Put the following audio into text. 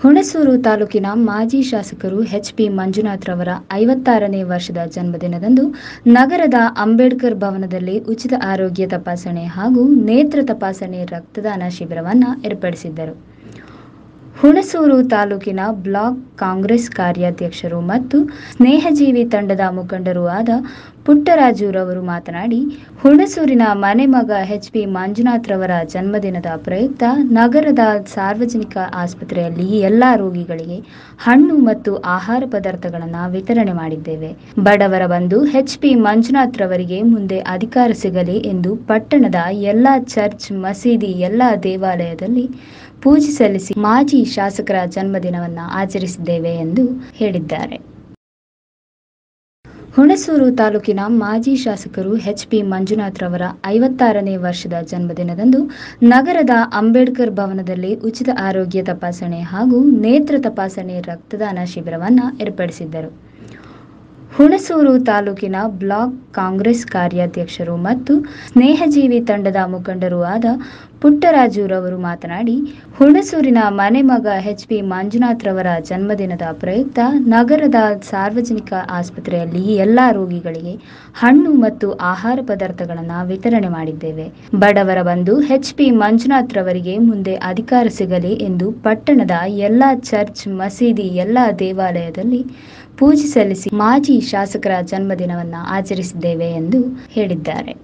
ಹುಣಸೂರು ತಾಲೂಕಿನ ಮಾಜಿ ಶಾಸಕರು ಎಚ್ ಪಿ ಮಂಜುನಾಥ್ ರವರ ಐವತ್ತಾರನೇ ವರ್ಷದ ಜನ್ಮದಿನದಂದು ನಗರದ ಅಂಬೇಡ್ಕರ್ ಭವನದಲ್ಲಿ ಉಚಿತ ಆರೋಗ್ಯ ತಪಾಸಣೆ ಹಾಗೂ ನೇತ್ರ ತಪಾಸಣೆ ರಕ್ತದಾನ ಶಿಬಿರವನ್ನು ಏರ್ಪಡಿಸಿದ್ದರು ಹುಣಸೂರು ತಾಲೂಕಿನ ಬ್ಲಾಕ್ ಕಾಂಗ್ರೆಸ್ ಕಾರ್ಯಾಧ್ಯಕ್ಷರು ಮತ್ತು ಸ್ನೇಹಜೀವಿ ತಂಡದ ಮುಖಂಡರೂ ಆದ ಪುಟ್ಟರಾಜುರವರು ಮಾತನಾಡಿ ಹುಣಸೂರಿನ ಮನೆ ಮಗ ಎಚ್ ಪಿ ಮಂಜುನಾಥ್ ರವರ ಜನ್ಮದಿನದ ಪ್ರಯುಕ್ತ ನಗರದ ಸಾರ್ವಜನಿಕ ಆಸ್ಪತ್ರೆಯಲ್ಲಿ ಎಲ್ಲ ರೋಗಿಗಳಿಗೆ ಹಣ್ಣು ಮತ್ತು ಆಹಾರ ಪದಾರ್ಥಗಳನ್ನು ವಿತರಣೆ ಮಾಡಿದ್ದೇವೆ ಬಡವರ ಬಂಧು ಎಚ್ ಪಿ ಮಂಜುನಾಥ್ ರವರಿಗೆ ಮುಂದೆ ಅಧಿಕಾರ ಸಿಗಲಿ ಎಂದು ಪಟ್ಟಣದ ಎಲ್ಲ ಚರ್ಚ್ ಮಸೀದಿ ಎಲ್ಲ ದೇವಾಲಯದಲ್ಲಿ ಪೂಜೆ ಸಲ್ಲಿಸಿ ಮಾಜಿ ಶಾಸಕರ ಜನ್ಮದಿನವನ್ನು ಆಚರಿಸಿದ್ದೇವೆ ಎಂದು ಹೇಳಿದ್ದಾರೆ ಹುಣಸೂರು ತಾಲೂಕಿನ ಮಾಜಿ ಶಾಸಕರು ಎಚ್ ಪಿ ಮಂಜುನಾಥ್ ರವರ ಐವತ್ತಾರನೇ ವರ್ಷದ ಜನ್ಮದಿನದಂದು ನಗರದ ಅಂಬೇಡ್ಕರ್ ಭವನದಲ್ಲಿ ಉಚಿತ ಆರೋಗ್ಯ ತಪಾಸಣೆ ಹಾಗೂ ನೇತ್ರ ತಪಾಸಣೆ ರಕ್ತದಾನ ಶಿಬಿರವನ್ನು ಏರ್ಪಡಿಸಿದ್ದರು ಹುಣಸೂರು ತಾಲೂಕಿನ ಬ್ಲಾಕ್ ಕಾಂಗ್ರೆಸ್ ಕಾರ್ಯಾಧ್ಯಕ್ಷರು ಮತ್ತು ಸ್ನೇಹಜೀವಿ ತಂಡದ ಮುಖಂಡರೂ ಆದ ಪುಟ್ಟರಾಜುರವರು ಮಾತನಾಡಿ ಹುಣಸೂರಿನ ಮನೆ ಮಗ ಎಚ್ ಪಿ ಮಂಜುನಾಥ್ ರವರ ಜನ್ಮದಿನದ ಪ್ರಯುಕ್ತ ನಗರದ ಸಾರ್ವಜನಿಕ ಆಸ್ಪತ್ರೆಯಲ್ಲಿ ಎಲ್ಲ ರೋಗಿಗಳಿಗೆ ಹಣ್ಣು ಮತ್ತು ಆಹಾರ ಪದಾರ್ಥಗಳನ್ನು ವಿತರಣೆ ಮಾಡಿದ್ದೇವೆ ಬಡವರ ಬಂಧು ಎಚ್ ಪಿ ಮಂಜುನಾಥ್ ರವರಿಗೆ ಮುಂದೆ ಅಧಿಕಾರ ಸಿಗಲಿ ಎಂದು ಪಟ್ಟಣದ ಎಲ್ಲ ಚರ್ಚ್ ಮಸೀದಿ ಎಲ್ಲ ದೇವಾಲಯದಲ್ಲಿ ಪೂಜೆ ಸಲ್ಲಿಸಿ ಮಾಜಿ ಶಾಸಕರ ಜನ್ಮದಿನವನ್ನು ಆಚರಿಸಿದ್ದೇವೆ ಎಂದು ಹೇಳಿದ್ದಾರೆ